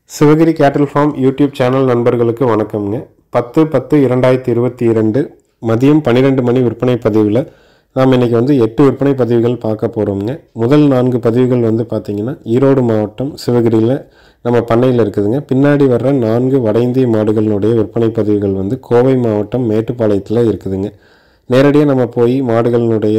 சிவகிரி கேட்டில் form YouTube channel நண்பர்களுக்கு வணக்கம்ங்க பத்து பத்து இரண்டாயிரத்தி இருபத்தி இரண்டு மதியம் பன்னிரெண்டு மணி விற்பனை பதிவில் நாம் இன்றைக்கி வந்து எட்டு விற்பனை பதிவுகள் பார்க்க போகிறோம்ங்க முதல் நான்கு பதிவுகள் வந்து பார்த்திங்கன்னா ஈரோடு மாவட்டம் சிவகிரியில் நம்ம பண்ணையில் இருக்குதுங்க பின்னாடி வர்ற நான்கு வட இந்திய மாடுகளினுடைய விற்பனை பதிவுகள் வந்து கோவை மாவட்டம் மேட்டுப்பாளையத்தில் இருக்குதுங்க நேரடியாக நம்ம போய் மாடுகளினுடைய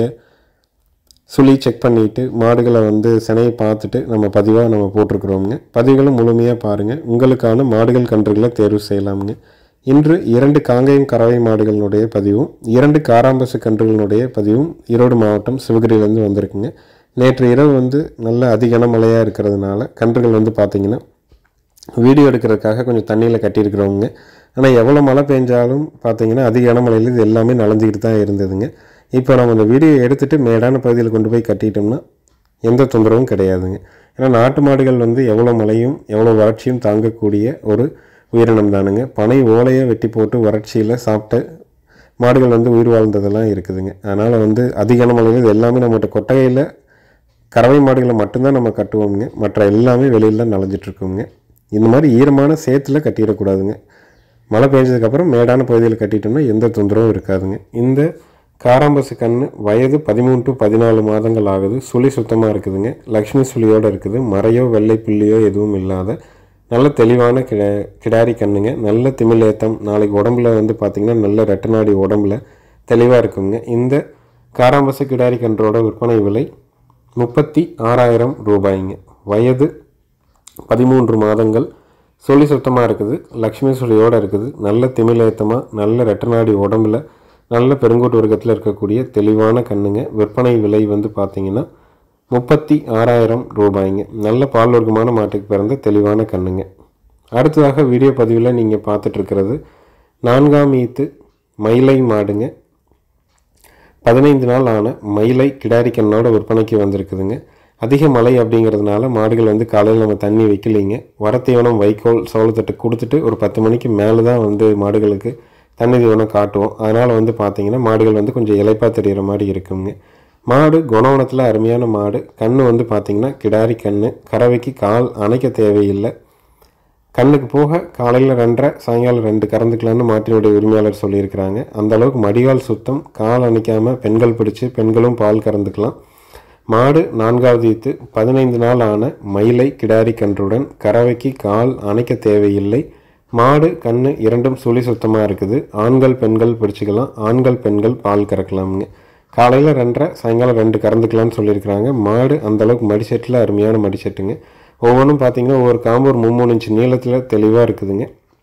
சுழி செக் பண்ணிவிட்டு மாடுகளை வந்து சினையை பார்த்துட்டு நம்ம பதிவாக நம்ம போட்டிருக்கிறோமுங்க பதிவுகளும் முழுமையாக பாருங்கள் உங்களுக்கான மாடுகள் கன்றுகளை தேர்வு செய்யலாமுங்க இன்று இரண்டு காங்கேயம் கறவை மாடுகளினுடைய பதிவும் இரண்டு காராம்பசு கன்றுகளினுடைய பதிவும் ஈரோடு மாவட்டம் சிவகிரியிலேருந்து வந்திருக்குங்க நேற்று இரவு வந்து நல்ல அதிகன மழையாக இருக்கிறதுனால கன்றுகள் வந்து பார்த்திங்கன்னா வீடியோ எடுக்கிறதுக்காக கொஞ்சம் தண்ணியில் கட்டியிருக்கிறவங்க ஆனால் எவ்வளோ மழை பெஞ்சாலும் பார்த்தீங்கன்னா அதிக கனமழையில் இது எல்லாமே நனைஞ்சிக்கிட்டு தான் இருந்ததுங்க இப்போ நம்ம இந்த வீடியோ எடுத்துகிட்டு மேடான பகுதியில் கொண்டு போய் கட்டிட்டோம்னா எந்த தொந்தரவும் கிடையாதுங்க ஏன்னா நாட்டு மாடுகள் வந்து எவ்வளோ மழையும் எவ்வளோ வறட்சியும் தாங்கக்கூடிய ஒரு உயிரினம் தானுங்க பனை ஓலையை வெட்டி போட்டு வறட்சியில் சாப்பிட்ட மாடுகள் வந்து உயிர் வாழ்ந்ததெல்லாம் இருக்குதுங்க அதனால் வந்து அதிக மழையில் இது எல்லாமே நம்மகிட்ட கொட்டகையில் கறவை மாடுகளை மட்டும்தான் நம்ம கட்டுவோமுங்க மற்ற எல்லாமே வெளியில் தான் நனைஞ்சிட்ருக்கோங்க இந்த மாதிரி ஈரமான சேத்துல கட்டிடக்கூடாதுங்க மழை பெஞ்சதுக்கப்புறம் மேடான பகுதியில் கட்டிட்டோம்னா எந்த தொந்தரவும் இருக்காதுங்க இந்த காராம்பசு கன்று வயது பதிமூணு டு பதினாலு மாதங்கள் ஆகுது சுழி சுத்தமாக இருக்குதுங்க லக்ஷ்மி சுழியோடு இருக்குது மறையோ வெள்ளை புள்ளியோ எதுவும் இல்லாத நல்ல தெளிவான கிட கிடாரி கண்ணுங்க நல்ல திமிலேத்தம் நாளைக்கு உடம்புல வந்து பார்த்திங்கன்னா நல்ல ரெட்டநாடி உடம்புல தெளிவாக இருக்குங்க இந்த காராம்பசு கிடாரி கன்றோட விற்பனை விலை முப்பத்தி ஆறாயிரம் ரூபாய்ங்க வயது பதிமூன்று மாதங்கள் சொல்லி சுத்தமாக இருக்குது லக்ஷ்மி சுழியோடு இருக்குது நல்ல திமிலேத்தமாக நல்ல ரெட்டநாடி உடம்புல நல்ல பெருங்கோட்டு வர்க்கத்தில் இருக்கக்கூடிய தெளிவான கண்ணுங்க விற்பனை விலை வந்து பார்த்தீங்கன்னா முப்பத்தி ஆறாயிரம் ரூபாய்ங்க நல்ல பால் வர்க்கமான மாட்டுக்கு பிறந்த தெளிவான கண்ணுங்க அடுத்ததாக வீடியோ பதிவில் நீங்கள் பார்த்துட்ருக்கிறது நான்காம் ஈத்து மயிலை மாடுங்க பதினைந்து நாள் ஆன மயிலை கிடாரி கண்ணோட விற்பனைக்கு வந்திருக்குதுங்க அதிக மழை அப்படிங்கிறதுனால மாடுகள் வந்து காலையில் நம்ம தண்ணி வைக்கலைங்க வரத்தீவனம் வைக்கோல் சோளத்தட்டு கொடுத்துட்டு ஒரு பத்து மணிக்கு மேலே தான் வந்து மாடுகளுக்கு தண்ணி தீவனம் காட்டுவோம் அதனால் வந்து பார்த்திங்கன்னா மாடுகள் வந்து கொஞ்சம் இலைப்பாக தெரிகிற மாதிரி இருக்குங்க மாடு குணவனத்தில் அருமையான மாடு கண் வந்து பார்த்திங்கன்னா கிடாரி கண் கறவைக்கு கால் அணைக்க தேவையில்லை கண்ணுக்கு போக காலையில் ரெண்டரை சாயங்காலம் ரெண்டு கறந்துக்கலான்னு மாட்டினுடைய உரிமையாளர் சொல்லியிருக்கிறாங்க அந்த அளவுக்கு மடிகால் சுத்தம் கால் அணைக்காமல் பெண்கள் பிடிச்சி பெண்களும் பால் கறந்துக்கலாம் மாடு நான்காவது ஈத்து பதினைந்து நாள் ஆன மயிலை கிடாரி கன்றுடன் கறவைக்கு கால் அணைக்க தேவையில்லை மாடு கண்ணு இரண்டும் சுழி சுத்தமாக இருக்குது ஆண்கள் பெண்கள் பிடிச்சிக்கலாம் ஆண்கள் பெண்கள் பால் கறக்கலாமுங்க காலையில் ரெண்டரை சாயங்காலம் ரெண்டு கறந்துக்கலாம்னு சொல்லியிருக்கிறாங்க மாடு அந்தளவுக்கு மடிசெட்டில் அருமையான மடிசெட்டுங்க ஒவ்வொன்றும் பார்த்தீங்கன்னா ஒவ்வொரு காம்பு ஒரு மூணு இன்ச்சு நீளத்தில் தெளிவாக இருக்குதுங்க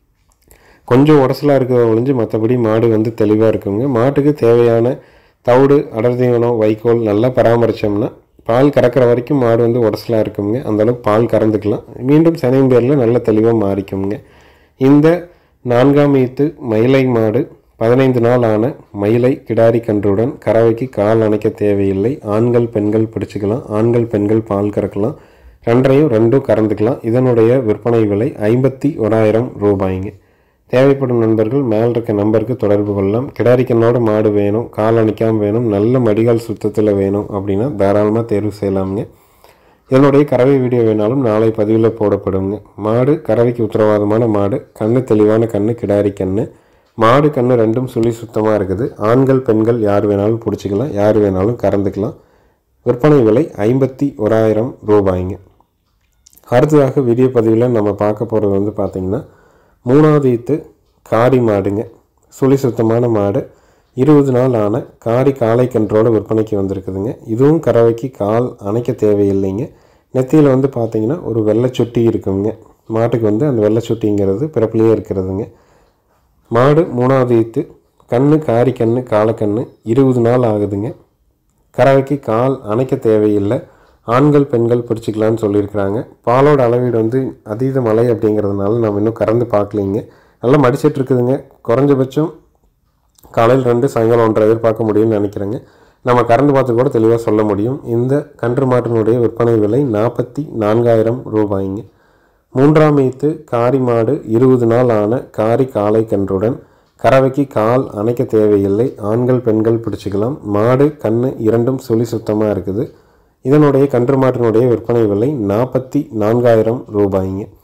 கொஞ்சம் உடசலாக இருக்கிறத ஒழிஞ்சு மற்றபடி மாடு வந்து தெளிவாக இருக்குங்க மாட்டுக்கு தேவையான தவிடு அடர் தீவனம் வைக்கோல் நல்லா பராமரித்தோம்னா பால் கறக்கிற வரைக்கும் மாடு வந்து உடசலாக இருக்குங்க அந்தளவுக்கு பால் கறந்துக்கலாம் மீண்டும் சனியும் பேரில் நல்ல தெளிவாக மாறிக்குங்க இந்த நான்காம் ஈத்து மயிலை மாடு பதினைந்து நாள் ஆன மயிலை கிடாரி கன்றுடன் கறவைக்கு கால் அணைக்க தேவையில்லை ஆண்கள் பெண்கள் பிடிச்சிக்கலாம் ஆண்கள் பெண்கள் பால் கறக்கலாம் ரெண்டரையும் ரெண்டும் கறந்துக்கலாம் இதனுடைய விற்பனை விலை ஐம்பத்தி ஓராயிரம் ரூபாய்ங்க தேவைப்படும் நண்பர்கள் மேல் இருக்க நம்பருக்கு தொடர்பு கொள்ளலாம் கிடாரிக்கண்ணோட மாடு வேணும் கால் அணைக்காமல் வேணும் நல்ல மடிகால் சுத்தத்தில் வேணும் அப்படின்னா தாராளமாக தேர்வு செய்யலாமுங்க இதனுடைய கறவை வீடியோ வேணாலும் நாளை பதிவில் போடப்படுங்க மாடு கறவைக்கு உத்தரவாதமான மாடு கண்ணு தெளிவான கண்ணு கிடாரி கண்ணு மாடு கண்ணு ரெண்டும் சுழி சுத்தமாக இருக்குது ஆண்கள் பெண்கள் யார் வேணாலும் பிடிச்சிக்கலாம் யார் வேணாலும் கறந்துக்கலாம் விற்பனை விலை ஐம்பத்தி ஓராயிரம் ரூபாய்ங்க அடுத்ததாக வீடியோ பதிவில் நம்ம பார்க்க போகிறது வந்து பார்த்திங்கன்னா மூணாவது ஈத்து காரி மாடுங்க சுழி சுத்தமான மாடு இருபது நாள் ஆன காரி காளை கன்றோட விற்பனைக்கு வந்திருக்குதுங்க இதுவும் கறவைக்கு கால் அணைக்க தேவையில்லைங்க நெத்தியில் வந்து பார்த்திங்கன்னா ஒரு வெள்ளைச்சுட்டி இருக்குங்க மாட்டுக்கு வந்து அந்த வெள்ளைச்சுட்டிங்கிறது பிறப்புலேயே இருக்கிறதுங்க மாடு மூணாவது ஈத்து கண்ணு காரி கண்ணு காலக்கண்ணு இருபது நாள் ஆகுதுங்க கறவைக்கு கால் அணைக்க தேவையில்லை ஆண்கள் பெண்கள் பிடிச்சிக்கலான்னு சொல்லியிருக்கிறாங்க பாலோட அளவீடு வந்து அதீத மழை அப்படிங்கிறதுனால நம்ம இன்னும் கறந்து பார்க்கலிங்க நல்லா மடிச்சிட்டு இருக்குதுங்க குறைஞ்சபட்சம் காலையில் ரெண்டு சாயங்காலம் ஒன்றரை எதிர்பார்க்க முடியும்னு நினைக்கிறேங்க நம்ம கறந்து பார்த்து கூட தெளிவாக சொல்ல முடியும் இந்த கன்று மாட்டினுடைய விற்பனை விலை நாற்பத்தி நான்காயிரம் ரூபாய்ங்க மூன்றாம் ஈத்து காரி மாடு இருபது நாள் ஆன காரி காளை கன்றுடன் கறவைக்கு கால் அணைக்க தேவையில்லை ஆண்கள் பெண்கள் பிடிச்சிக்கலாம் மாடு கண்ணு இரண்டும் சுழி சுத்தமாக இருக்குது இதனுடைய கன்று மாட்டினுடைய விற்பனை விலை நாற்பத்தி நான்காயிரம் ரூபாய்ங்க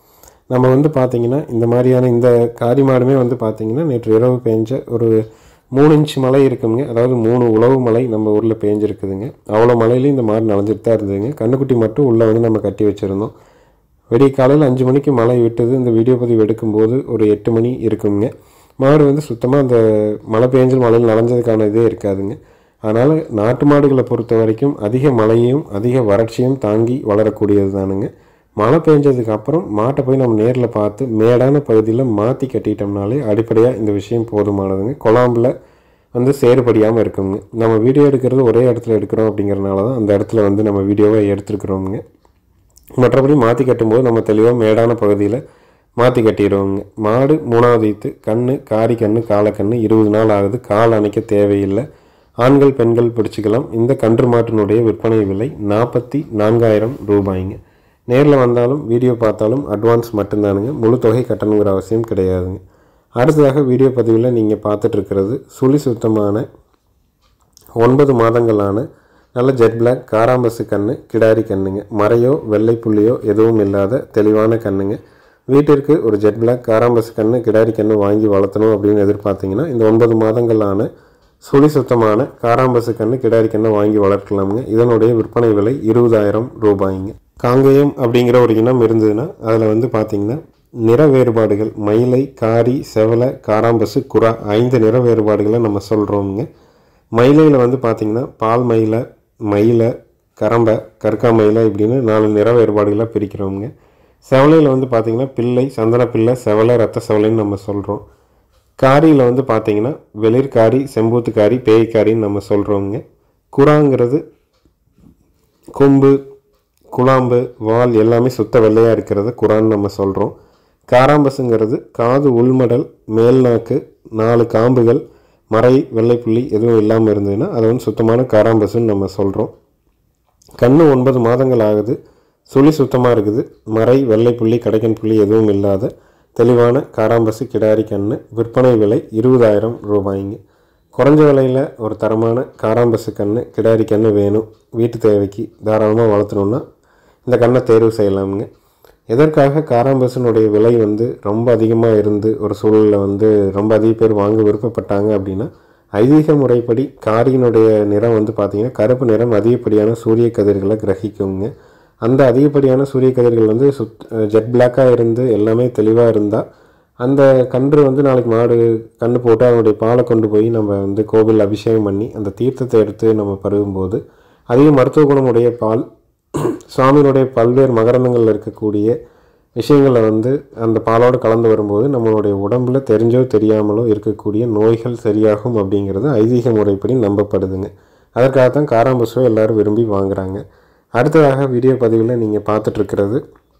நம்ம வந்து பார்த்திங்கன்னா இந்த மாதிரியான இந்த காரி மாடுமே வந்து பார்த்திங்கன்னா நேற்று இரவு பெஞ்ச ஒரு மூணு இன்ச் மழை இருக்குங்க அதாவது மூணு உழவு மழை நம்ம ஊரில் பேஞ்சிருக்குதுங்க அவ்வளோ மழையிலையும் இந்த மாடு நனைஞ்சிட்டு தான் இருந்ததுங்க கண்ணுக்குட்டி மட்டும் உள்ளே வந்து நம்ம கட்டி வச்சுருந்தோம் விடிய காலையில் அஞ்சு மணிக்கு மழை விட்டது இந்த வீடியோ பதிவு எடுக்கும்போது ஒரு எட்டு மணி இருக்குங்க மாடு வந்து சுத்தமாக அந்த மழை பெஞ்சல் மழையில் நனைஞ்சதுக்கான இதே இருக்காதுங்க அதனால் நாட்டு மாடுகளை பொறுத்த வரைக்கும் அதிக மழையும் அதிக வறட்சியும் தாங்கி வளரக்கூடியது தானுங்க மழை பெஞ்சதுக்கு அப்புறம் மாட்டை போய் நம்ம நேரில் பார்த்து மேடான பகுதியில் மாற்றி கட்டிட்டோம்னாலே அடிப்படையாக இந்த விஷயம் போதுமானதுங்க குழாம்பில் வந்து சேறுபடியாமல் இருக்குங்க நம்ம வீடியோ எடுக்கிறது ஒரே இடத்துல எடுக்கிறோம் அப்படிங்கிறனால தான் அந்த இடத்துல வந்து நம்ம வீடியோவை எடுத்துருக்குறோமுங்க மற்றபடி மாற்றி கட்டும்போது நம்ம தெளிவாக மேடான பகுதியில் மாற்றி கட்டிடுவோங்க மாடு மூணாவது ஈத்து கண்ணு காரி கண்ணு காலக்கண்ணு இருபது நாள் ஆகுது கால் அணைக்க தேவையில்லை ஆண்கள் பெண்கள் பிடிச்சிக்கலாம் இந்த கன்று மாட்டினுடைய விற்பனை விலை நாற்பத்தி நான்காயிரம் ரூபாய்ங்க நேரில் வந்தாலும் வீடியோ பார்த்தாலும் அட்வான்ஸ் மட்டும்தானுங்க முழு தொகை கட்டணுங்கிற அவசியம் கிடையாதுங்க அடுத்ததாக வீடியோ பதிவில் நீங்கள் பார்த்துட்ருக்கிறது சுழி சுத்தமான ஒன்பது மாதங்களான நல்ல ஜெட் பிளாக் காராம்பசு கண்ணு கிடாரி கண்ணுங்க மறையோ வெள்ளை புள்ளியோ எதுவும் இல்லாத தெளிவான கண்ணுங்க வீட்டிற்கு ஒரு ஜெட் பிளாக் காராம்பசு கண்ணு கிடாரி கண்ணு வாங்கி வளர்த்தணும் அப்படின்னு எதிர்பார்த்தீங்கன்னா இந்த ஒன்பது மாதங்களான சுழி சுத்தமான காராம்பசு கண்ணு கிடாரி கண்ணை வாங்கி வளர்க்கலாமுங்க இதனுடைய விற்பனை விலை இருபதாயிரம் ரூபாய்ங்க காங்கேயம் அப்படிங்கிற ஒரு இனம் இருந்ததுன்னா அதில் வந்து பார்த்தீங்கன்னா நிற வேறுபாடுகள் மயிலை காரி செவலை காராம்பசு குரா ஐந்து நிற வேறுபாடுகளை நம்ம சொல்கிறோமுங்க மயிலையில் வந்து பார்த்திங்கன்னா பால் மயிலை மயிலை கரம்பை கற்கா மயிலை இப்படின்னு நாலு நிற வேறுபாடுகளாக பிரிக்கிறோமுங்க செவலையில் வந்து பார்த்திங்கன்னா பிள்ளை சந்தன பிள்ளை செவலை ரத்த செவலைன்னு நம்ம சொல்கிறோம் காரியில் வந்து பார்த்திங்கன்னா வெளிர்காரி செம்பூத்துக்காரி பேய்க்காரின்னு நம்ம சொல்கிறோங்க குராங்கிறது கொம்பு குழாம்பு வால் எல்லாமே சுத்த வெள்ளையாக இருக்கிறத குரான்னு நம்ம சொல்கிறோம் காராம்பசுங்கிறது காது உள்மடல் மேல்நாக்கு நாலு காம்புகள் மறை வெள்ளைப்புள்ளி எதுவும் இல்லாமல் இருந்ததுன்னா அதை வந்து சுத்தமான காராம்பசுன்னு நம்ம சொல்கிறோம் கண்ணு ஒன்பது மாதங்கள் ஆகுது சுழி சுத்தமாக இருக்குது மறை வெள்ளைப்புள்ளி கடைக்கன் புள்ளி எதுவும் இல்லாத தெளிவான காராம்பசு கிடாரி கண்ணு விற்பனை விலை இருபதாயிரம் ரூபாய்ங்க குறைஞ்ச விலையில் ஒரு தரமான காராம்பசு கண்ணு கிடாரி கண்ணு வேணும் வீட்டு தேவைக்கு தாராளமாக வளர்த்தணுன்னா இந்த கண்ணை தேர்வு செய்யலாமுங்க எதற்காக காராம்பசுனுடைய விலை வந்து ரொம்ப அதிகமாக இருந்து ஒரு சூழலில் வந்து ரொம்ப அதிக பேர் வாங்க விருப்பப்பட்டாங்க அப்படின்னா ஐதீக முறைப்படி காரியினுடைய நிறம் வந்து பார்த்திங்கன்னா கருப்பு நிறம் அதிகப்படியான சூரிய கதிர்களை கிரகிக்குங்க அந்த அதிகப்படியான சூரிய கதிர்கள் வந்து சுத் ஜெட் பிளாக்காக இருந்து எல்லாமே தெளிவாக இருந்தால் அந்த கன்று வந்து நாளைக்கு மாடு கன்று போட்டு அதனுடைய பாலை கொண்டு போய் நம்ம வந்து கோவில் அபிஷேகம் பண்ணி அந்த தீர்த்தத்தை எடுத்து நம்ம பருகும்போது அதிக மருத்துவ குணமுடைய பால் சுவாமியினுடைய பல்வேறு மகரந்தங்களில் இருக்கக்கூடிய விஷயங்களை வந்து அந்த பாலோடு கலந்து வரும்போது நம்மளுடைய உடம்புல தெரிஞ்சோ தெரியாமலோ இருக்கக்கூடிய நோய்கள் சரியாகும் அப்படிங்கிறது ஐதீக முறைப்படி நம்பப்படுதுங்க அதற்காகத்தான் காராம்பசுவை எல்லோரும் விரும்பி வாங்குறாங்க அடுத்ததாக வீடியோ பதிவில் நீங்கள் பார்த்துட்ருக்கிறது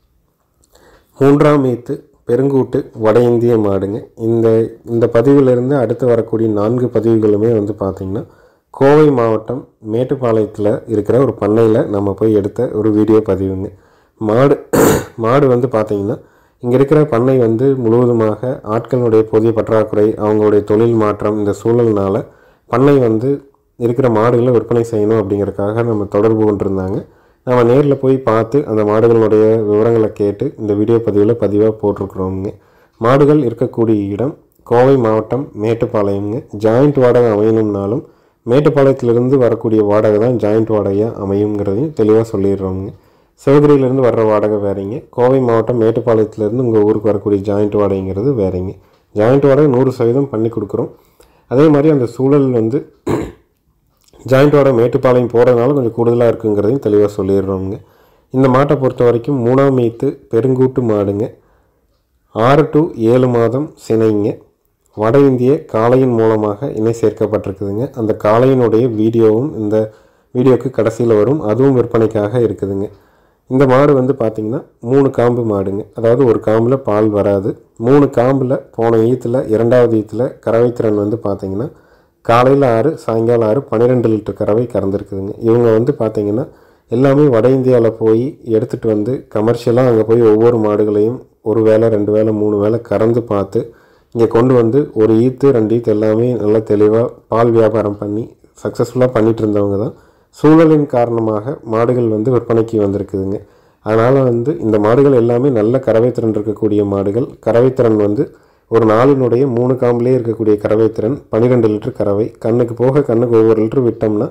மூன்றாம் ஈத்து பெருங்கூட்டு வட இந்திய மாடுங்க இந்த இந்த பதிவிலிருந்து அடுத்து வரக்கூடிய நான்கு பதிவுகளுமே வந்து பார்த்திங்கன்னா கோவை மாவட்டம் மேட்டுப்பாளையத்தில் இருக்கிற ஒரு பண்ணையில் நம்ம போய் எடுத்த ஒரு வீடியோ பதிவுங்க மாடு மாடு வந்து பார்த்திங்கன்னா இங்கே இருக்கிற பண்ணை வந்து முழுவதுமாக ஆட்களுடைய போதிய பற்றாக்குறை அவங்களுடைய தொழில் மாற்றம் இந்த சூழல்னால பண்ணை வந்து இருக்கிற மாடுகளை விற்பனை செய்யணும் அப்படிங்கிறதுக்காக நம்ம தொடர்பு கொண்டிருந்தாங்க நம்ம நேரில் போய் பார்த்து அந்த மாடுகளுடைய விவரங்களை கேட்டு இந்த வீடியோ பதிவில் பதிவாக போட்டிருக்கிறோங்க மாடுகள் இருக்கக்கூடிய இடம் கோவை மாவட்டம் மேட்டுப்பாளையங்க ஜாயிண்ட் வாடகை அமையணும்னாலும் மேட்டுப்பாளையத்திலிருந்து வரக்கூடிய வாடகை தான் ஜாயிண்ட் வாடகையாக அமையுங்கிறதையும் தெளிவாக சொல்லிடுறோங்க சிவகிரியிலேருந்து வர்ற வாடகை வேறீங்க கோவை மாவட்டம் மேட்டுப்பாளையத்திலேருந்து உங்கள் ஊருக்கு வரக்கூடிய ஜாயிண்ட் வாடகைங்கிறது வேறீங்க ஜாயிண்ட் வாடகை நூறு சதவீதம் பண்ணி கொடுக்குறோம் அதே மாதிரி அந்த சூழல் வந்து ஜாயிண்ட்டோட மேட்டுப்பாளையம் போகிறதுனால கொஞ்சம் கூடுதலாக இருக்குங்கிறதையும் தெளிவாக சொல்லிடுறோங்க இந்த மாட்டை பொறுத்த வரைக்கும் மூணாம் மீத்து பெருங்கூட்டு மாடுங்க ஆறு டு ஏழு மாதம் சினைங்க வட இந்திய காளையின் மூலமாக இணை சேர்க்கப்பட்டிருக்குதுங்க அந்த காளையினுடைய வீடியோவும் இந்த வீடியோக்கு கடைசியில் வரும் அதுவும் விற்பனைக்காக இருக்குதுங்க இந்த மாடு வந்து பார்த்திங்கன்னா மூணு காம்பு மாடுங்க அதாவது ஒரு காம்பில் பால் வராது மூணு காம்பில் போன ஈத்தில் இரண்டாவது ஈத்தில் கறவை திறன் வந்து பார்த்திங்கன்னா காலையில் ஆறு சாயங்காலம் ஆறு பன்னிரெண்டு லிட்டர் கறவை கறந்துருக்குதுங்க இவங்க வந்து பார்த்திங்கன்னா எல்லாமே வட இந்தியாவில் போய் எடுத்துகிட்டு வந்து கமர்ஷியலாக அங்கே போய் ஒவ்வொரு மாடுகளையும் ஒரு வேளை ரெண்டு வேளை மூணு வேளை கறந்து பார்த்து இங்கே கொண்டு வந்து ஒரு ஈத்து ரெண்டு ஈத்து எல்லாமே நல்லா தெளிவாக பால் வியாபாரம் பண்ணி சக்ஸஸ்ஃபுல்லாக பண்ணிகிட்டு இருந்தவங்க தான் சூழலின் காரணமாக மாடுகள் வந்து விற்பனைக்கு வந்திருக்குதுங்க அதனால் வந்து இந்த மாடுகள் எல்லாமே நல்ல கறவைத்திறன் இருக்கக்கூடிய மாடுகள் கறவைத்திறன் வந்து ஒரு நாளினுடைய மூணு காம்புலேயே இருக்கக்கூடிய கறவைத்திறன் பன்னிரெண்டு லிட்டர் கறவை கண்ணுக்கு போக கண்ணுக்கு ஒவ்வொரு லிட்டர் விட்டோம்னா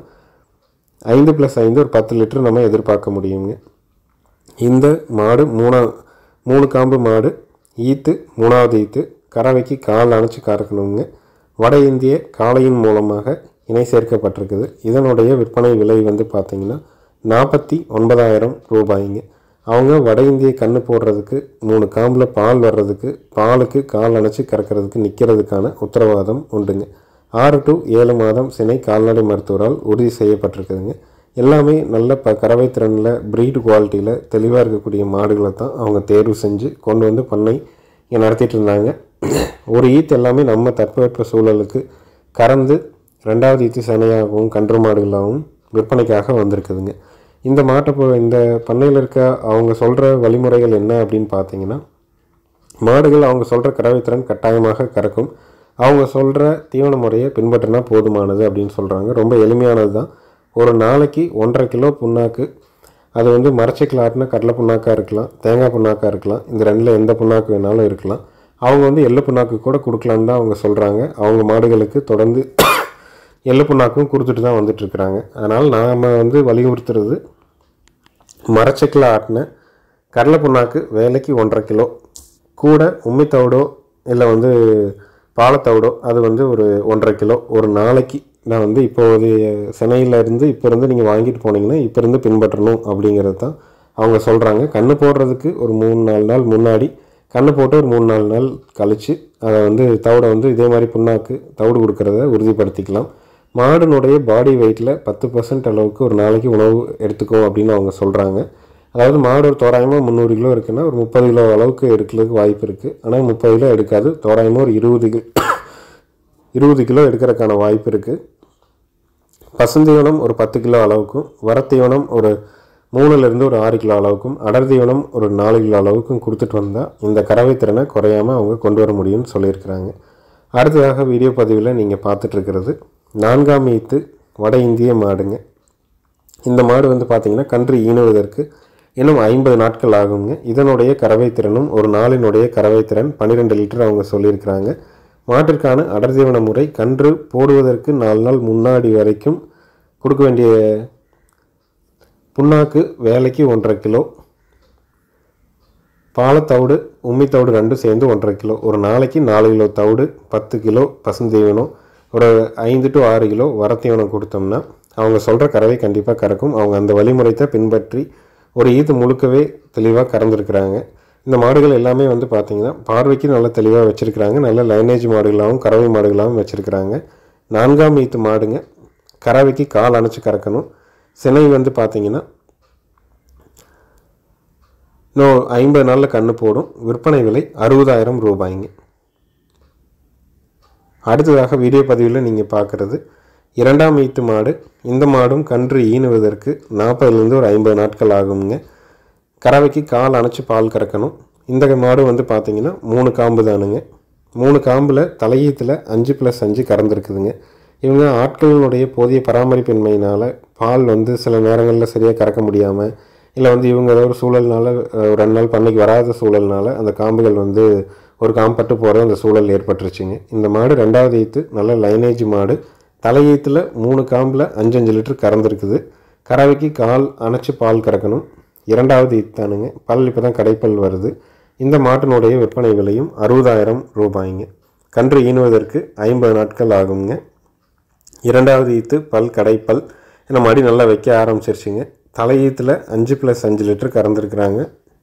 ஐந்து ப்ளஸ் ஐந்து ஒரு பத்து லிட்டர் நம்ம எதிர்பார்க்க முடியுங்க இந்த மாடு மூணா மூணு காம்பு மாடு ஈத்து மூணாவது ஈத்து கறவைக்கு கால் அணைச்சி கறக்கணுங்க வட இந்திய காளையின் மூலமாக இணை சேர்க்கப்பட்டிருக்குது இதனுடைய விற்பனை விலை வந்து பார்த்திங்கன்னா நாற்பத்தி ஒன்பதாயிரம் ரூபாய்ங்க அவங்க வட இந்திய கன்று போடுறதுக்கு மூணு காம்பில் பால் வர்றதுக்கு பாலுக்கு கால் அணைச்சி கறக்கிறதுக்கு நிற்கிறதுக்கான உத்தரவாதம் உண்டுங்க ஆறு டு ஏழு மாதம் சினை கால்நடை மருத்துவரால் உறுதி செய்யப்பட்டிருக்குதுங்க எல்லாமே நல்ல ப கறவை திறனில் ப்ரீடு குவாலிட்டியில் தெளிவாக இருக்கக்கூடிய மாடுகளை தான் அவங்க தேர்வு செஞ்சு கொண்டு வந்து பண்ணை இங்கே நடத்திட்டு இருந்தாங்க ஒரு ஈத்து எல்லாமே நம்ம தட்பவெப்ப சூழலுக்கு கறந்து ரெண்டாவது ஈத்து சனையாகவும் கன்று மாடுகளாகவும் விற்பனைக்காக வந்திருக்குதுங்க இந்த மாட்டை போ இந்த பண்ணையில் இருக்க அவங்க சொல்கிற வழிமுறைகள் என்ன அப்படின்னு பார்த்தீங்கன்னா மாடுகள் அவங்க சொல்கிற கறவைத்திறன் கட்டாயமாக கறக்கும் அவங்க சொல்கிற தீவன முறையை பின்பற்றினா போதுமானது அப்படின்னு சொல்கிறாங்க ரொம்ப எளிமையானது தான் ஒரு நாளைக்கு ஒன்றரை கிலோ புண்ணாக்கு அது வந்து மரச்சிக்கல் ஆட்டின கடலை புண்ணாக்காக இருக்கலாம் தேங்காய் புண்ணாக்காக இருக்கலாம் இந்த ரெண்டில் எந்த புண்ணாக்கு வேணாலும் இருக்கலாம் அவங்க வந்து எள்ளு புண்ணாக்கு கூட கொடுக்கலான்னு தான் அவங்க சொல்கிறாங்க அவங்க மாடுகளுக்கு தொடர்ந்து எள்ளு புண்ணாக்கும் கொடுத்துட்டு தான் வந்துட்டுருக்குறாங்க அதனால் நாம் வந்து வலியுறுத்துறது மரச்செக்கில் ஆட்டின கடலை புண்ணாக்கு வேலைக்கு ஒன்றரை கிலோ கூட உம்மித்தவிடோ இல்லை வந்து பாலத்தவிடோ அது வந்து ஒரு ஒன்றரை கிலோ ஒரு நாளைக்கு நான் வந்து இப்போது சென்னையில் இருந்து இப்போ இருந்து நீங்கள் வாங்கிட்டு போனீங்கன்னா இப்போ இருந்து பின்பற்றணும் அப்படிங்கிறது தான் அவங்க சொல்கிறாங்க கன்று போடுறதுக்கு ஒரு மூணு நாலு நாள் முன்னாடி கன்று போட்டு ஒரு மூணு நாலு நாள் கழித்து அதை வந்து தவிடை வந்து இதே மாதிரி புண்ணாக்கு தவிடு கொடுக்கறத உறுதிப்படுத்திக்கலாம் மாடுனுடைய பாடி வெயிட்டில் பத்து பர்சன்ட் அளவுக்கு ஒரு நாளைக்கு உணவு எடுத்துக்கோ அப்படின்னு அவங்க சொல்கிறாங்க அதாவது மாடு ஒரு தோராயமாக முந்நூறு கிலோ இருக்குன்னா ஒரு முப்பது கிலோ அளவுக்கு எடுக்கிறதுக்கு வாய்ப்பு இருக்குது ஆனால் முப்பது கிலோ எடுக்காது தோராயமாக ஒரு இருபது கிலோ இருபது கிலோ எடுக்கிறதுக்கான வாய்ப்பு இருக்குது பசுந்தீவனம் ஒரு பத்து கிலோ அளவுக்கும் வரத்தீவனம் ஒரு மூணுலேருந்து ஒரு ஆறு கிலோ அளவுக்கும் அடர் தீவனம் ஒரு நாலு கிலோ அளவுக்கும் கொடுத்துட்டு வந்தால் இந்த கறவை திறனை குறையாமல் அவங்க கொண்டு வர முடியும்னு சொல்லியிருக்கிறாங்க அடுத்ததாக வீடியோ பதிவில் நீங்கள் பார்த்துட்ருக்கிறது நான்காம் ஈத்து வட இந்திய மாடுங்க இந்த மாடு வந்து பார்த்திங்கன்னா கன்று ஈனுவதற்கு இன்னும் ஐம்பது நாட்கள் ஆகுங்க இதனுடைய கறவை திறனும் ஒரு நாளினுடைய கறவை திறன் பன்னிரெண்டு லிட்டர் அவங்க சொல்லியிருக்கிறாங்க மாட்டிற்கான அடர்தீவன முறை கன்று போடுவதற்கு நாலு நாள் முன்னாடி வரைக்கும் கொடுக்க வேண்டிய புண்ணாக்கு வேலைக்கு ஒன்றரை கிலோ பாலத்தவிடு உம்மித்தவிடு ரெண்டும் சேர்ந்து ஒன்றரை கிலோ ஒரு நாளைக்கு நாலு கிலோ தவிடு பத்து கிலோ பசுந்தீவனம் ஒரு ஐந்து டு ஆறு கிலோ வரத்தீவனம் கொடுத்தோம்னா அவங்க சொல்கிற கறவை கண்டிப்பாக கறக்கும் அவங்க அந்த வழிமுறைத்தை பின்பற்றி ஒரு ஈத்து முழுக்கவே தெளிவாக கறந்துருக்குறாங்க இந்த மாடுகள் எல்லாமே வந்து பார்த்திங்கன்னா பார்வைக்கு நல்ல தெளிவாக வச்சுருக்கிறாங்க நல்ல லைனேஜ் மாடுகளாகவும் கறவை மாடுகளாகவும் வச்சுருக்கிறாங்க நான்காம் ஈத்து மாடுங்க கறவைக்கு கால் அணைச்சி கறக்கணும் சினை வந்து பார்த்திங்கன்னா இன்னும் ஐம்பது நாளில் கன்று போடும் விற்பனை விலை அறுபதாயிரம் ரூபாய்ங்க அடுத்ததாக வீடியோ பதிவில் நீங்கள் பார்க்குறது இரண்டாம் ஈத்து மாடு இந்த மாடும் கன்று ஈனுவதற்கு நாற்பதுலேருந்து ஒரு ஐம்பது நாட்கள் ஆகுங்க கறவைக்கு கால் அணைச்சி பால் கறக்கணும் இந்த மாடு வந்து பார்த்தீங்கன்னா மூணு காம்பு தானுங்க மூணு காம்பில் தலையீத்தில் அஞ்சு ப்ளஸ் அஞ்சு கறந்துருக்குதுங்க இவங்க ஆட்களினுடைய போதிய பராமரிப்பின்மையினால் பால் வந்து சில நேரங்களில் சரியாக கறக்க முடியாமல் இல்லை வந்து இவங்க ஏதோ ஒரு சூழல்னால அஹ், ஒரு ரெண்டு நாள் பண்ணைக்கு வராத சூழல்னால அந்த காம்புகள் வந்து ஒரு காம்பட்டு போகிற அந்த சூழல் ஏற்பட்டுருச்சுங்க இந்த மாடு ரெண்டாவது ஈத்து நல்ல லைனேஜ் மாடு தலையீத்தில் மூணு காம்பில் அஞ்சு அஞ்சு லிட்டர் கறந்துருக்குது கறவைக்கு கால் அணைச்சி பால் கறக்கணும் இரண்டாவது ஈத்தானுங்க பல் இப்போ தான் கடைப்பல் வருது இந்த மாட்டினுடைய விற்பனை விலையும் அறுபதாயிரம் ரூபாய்ங்க கன்று ஈனுவதற்கு ஐம்பது நாட்கள் ஆகுங்க இரண்டாவது ஈத்து பல் கடைப்பல் இந்த மாடி நல்லா வைக்க ஆரம்பிச்சிருச்சுங்க தலையீத்தில் அஞ்சு ப்ளஸ் அஞ்சு லிட்டர் கறந்துருக்குறாங்க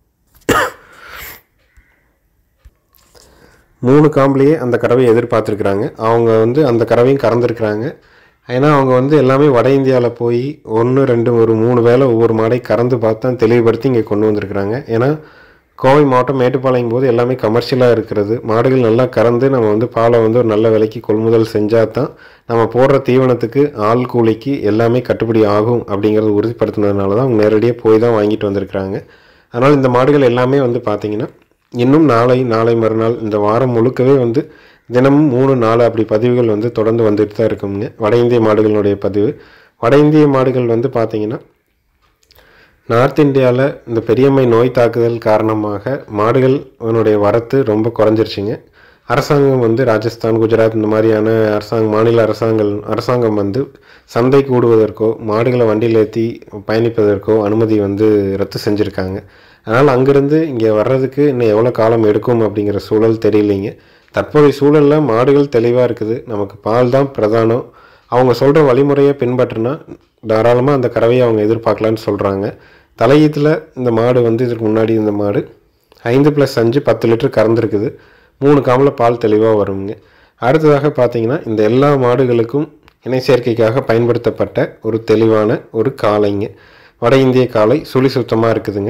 மூணு காம்புலேயே அந்த கறவையை எதிர்பார்த்துருக்குறாங்க அவங்க வந்து அந்த கறவையும் கறந்துருக்குறாங்க ஏன்னா அவங்க வந்து எல்லாமே வட இந்தியாவில் போய் ஒன்று ரெண்டு ஒரு மூணு வேளை ஒவ்வொரு மாடை கறந்து பார்த்து தான் தெளிவுபடுத்தி இங்கே கொண்டு வந்திருக்கிறாங்க ஏன்னா கோவை மாவட்டம் மேட்டுப்பாளையம் போது எல்லாமே கமர்ஷியலாக இருக்கிறது மாடுகள் நல்லா கறந்து நம்ம வந்து பாலை வந்து ஒரு நல்ல விலைக்கு கொள்முதல் செஞ்சால் தான் நம்ம போடுற தீவனத்துக்கு ஆள் கூலிக்கு எல்லாமே கட்டுப்படி ஆகும் அப்படிங்கிறத உறுதிப்படுத்தினதுனால தான் அவங்க நேரடியாக போய் தான் வாங்கிட்டு வந்திருக்கிறாங்க அதனால் இந்த மாடுகள் எல்லாமே வந்து பார்த்திங்கன்னா இன்னும் நாளை நாளை மறுநாள் இந்த வாரம் முழுக்கவே வந்து தினமும் மூணு நாலு அப்படி பதிவுகள் வந்து தொடர்ந்து வந்துட்டு தான் இருக்குங்க வட இந்திய மாடுகளுடைய பதிவு வட இந்திய மாடுகள் வந்து பார்த்திங்கன்னா நார்த் இந்தியாவில் இந்த பெரியம்மை நோய் தாக்குதல் காரணமாக மாடுகள் அதனுடைய வரத்து ரொம்ப குறைஞ்சிருச்சுங்க அரசாங்கம் வந்து ராஜஸ்தான் குஜராத் இந்த மாதிரியான அரசாங்க மாநில அரசாங்கள் அரசாங்கம் வந்து சந்தை கூடுவதற்கோ மாடுகளை வண்டியில் ஏற்றி பயணிப்பதற்கோ அனுமதி வந்து ரத்து செஞ்சுருக்காங்க அதனால் அங்கேருந்து இங்கே வர்றதுக்கு இன்னும் எவ்வளோ காலம் எடுக்கும் அப்படிங்கிற சூழல் தெரியலைங்க தற்போதைய சூழலில் மாடுகள் தெளிவாக இருக்குது நமக்கு பால் தான் பிரதானம் அவங்க சொல்கிற வழிமுறையை பின்பற்றினா தாராளமாக அந்த கறவையை அவங்க எதிர்பார்க்கலான்னு சொல்கிறாங்க தலையீத்தில் இந்த மாடு வந்து இதுக்கு முன்னாடி இந்த மாடு ஐந்து ப்ளஸ் அஞ்சு பத்து லிட்டர் கறந்துருக்குது மூணு காமில் பால் தெளிவாக வருங்க அடுத்ததாக பார்த்தீங்கன்னா இந்த எல்லா மாடுகளுக்கும் இணை சேர்க்கைக்காக பயன்படுத்தப்பட்ட ஒரு தெளிவான ஒரு காளைங்க வட இந்திய காளை சுழி சுத்தமாக இருக்குதுங்க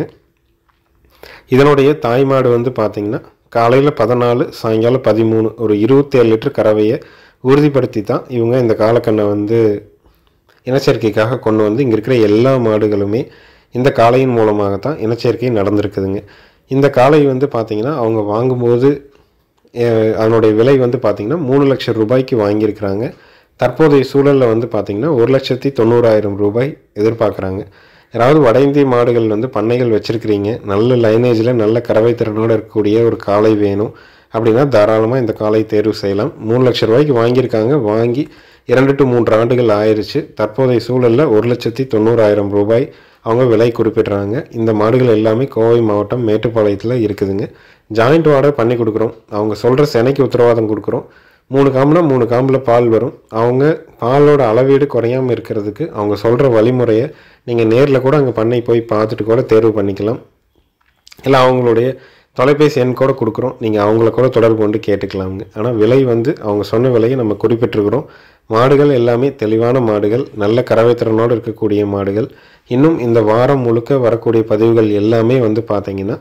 இதனுடைய தாய் மாடு வந்து பார்த்திங்கன்னா காலையில் பதினாலு சாயங்காலம் பதிமூணு ஒரு இருபத்தேழு லிட்டர் கறவையை உறுதிப்படுத்தி தான் இவங்க இந்த காலக்கண்ணை வந்து இனச்சேர்க்கைக்காக கொண்டு வந்து இங்கே இருக்கிற எல்லா மாடுகளுமே இந்த காளையின் மூலமாக தான் இனச்சேர்க்கை நடந்திருக்குதுங்க இந்த காளை வந்து பார்த்திங்கன்னா அவங்க வாங்கும்போது அஹ், அதனுடைய விலை வந்து பார்த்திங்கன்னா மூணு லட்சம் ரூபாய்க்கு வாங்கியிருக்கிறாங்க தற்போதைய சூழலில் வந்து பார்த்திங்கன்னா ஒரு லட்சத்தி தொண்ணூறாயிரம் ரூபாய் எதிர்பார்க்குறாங்க யாராவது வட இந்திய மாடுகள் வந்து பண்ணைகள் வச்சுருக்கிறீங்க நல்ல லைனேஜில் நல்ல கறவை திறனோடு இருக்கக்கூடிய ஒரு காளை வேணும் அப்படின்னா தாராளமாக இந்த காளை தேர்வு செய்யலாம் மூணு லட்ச ரூபாய்க்கு வாங்கியிருக்காங்க வாங்கி இரண்டு டு மூன்று ஆண்டுகள் ஆயிருச்சு தற்போதைய சூழலில் ஒரு லட்சத்தி தொண்ணூறாயிரம் ரூபாய் அவங்க விலை குறிப்பிடுறாங்க இந்த மாடுகள் எல்லாமே கோவை மாவட்டம் மேட்டுப்பாளையத்தில் இருக்குதுங்க ஜாயிண்ட் வாடகை பண்ணி கொடுக்குறோம் அவங்க சொல்கிற செனைக்கு உத்தரவாதம் கொடுக்குறோம் மூணு காம்புனா மூணு காம்பில் பால் வரும் அவங்க பாலோட அளவீடு குறையாமல் இருக்கிறதுக்கு அவங்க சொல்கிற வழிமுறையை நீங்கள் நேரில் கூட அங்கே பண்ணை போய் பார்த்துட்டு கூட தேர்வு பண்ணிக்கலாம் இல்லை அவங்களுடைய தொலைபேசி எண் கூட கொடுக்குறோம் நீங்கள் அவங்கள கூட தொடர்பு கொண்டு கேட்டுக்கலாமுங்க ஆனால் விலை வந்து அவங்க சொன்ன விலையை நம்ம குறிப்பிட்டிருக்கிறோம் மாடுகள் எல்லாமே தெளிவான மாடுகள் நல்ல கறவைத்திறனோடு இருக்கக்கூடிய மாடுகள் இன்னும் இந்த வாரம் முழுக்க வரக்கூடிய பதிவுகள் எல்லாமே வந்து பார்த்தீங்கன்னா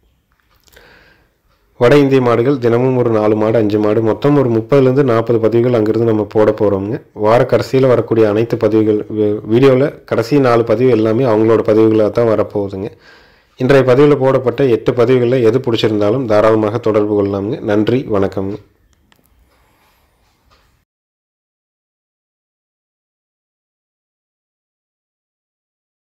வட இந்திய மாடுகள் தினமும் ஒரு நாலு மாடு அஞ்சு மாடு மொத்தம் ஒரு முப்பதுலேருந்து நாற்பது பதிவுகள் அங்கிருந்து நம்ம போட போகிறோம்ங்க வார கடைசியில் வரக்கூடிய அனைத்து பதிவுகள் வீடியோவில் கடைசி நாலு பதிவு எல்லாமே அவங்களோட பதிவுகளாக தான் வரப்போகுதுங்க இன்றைய பதிவில் போடப்பட்ட எட்டு பதிவுகளில் எது பிடிச்சிருந்தாலும் தாராளமாக தொடர்பு கொள்ளலாமுங்க நன்றி வணக்கம்ங்க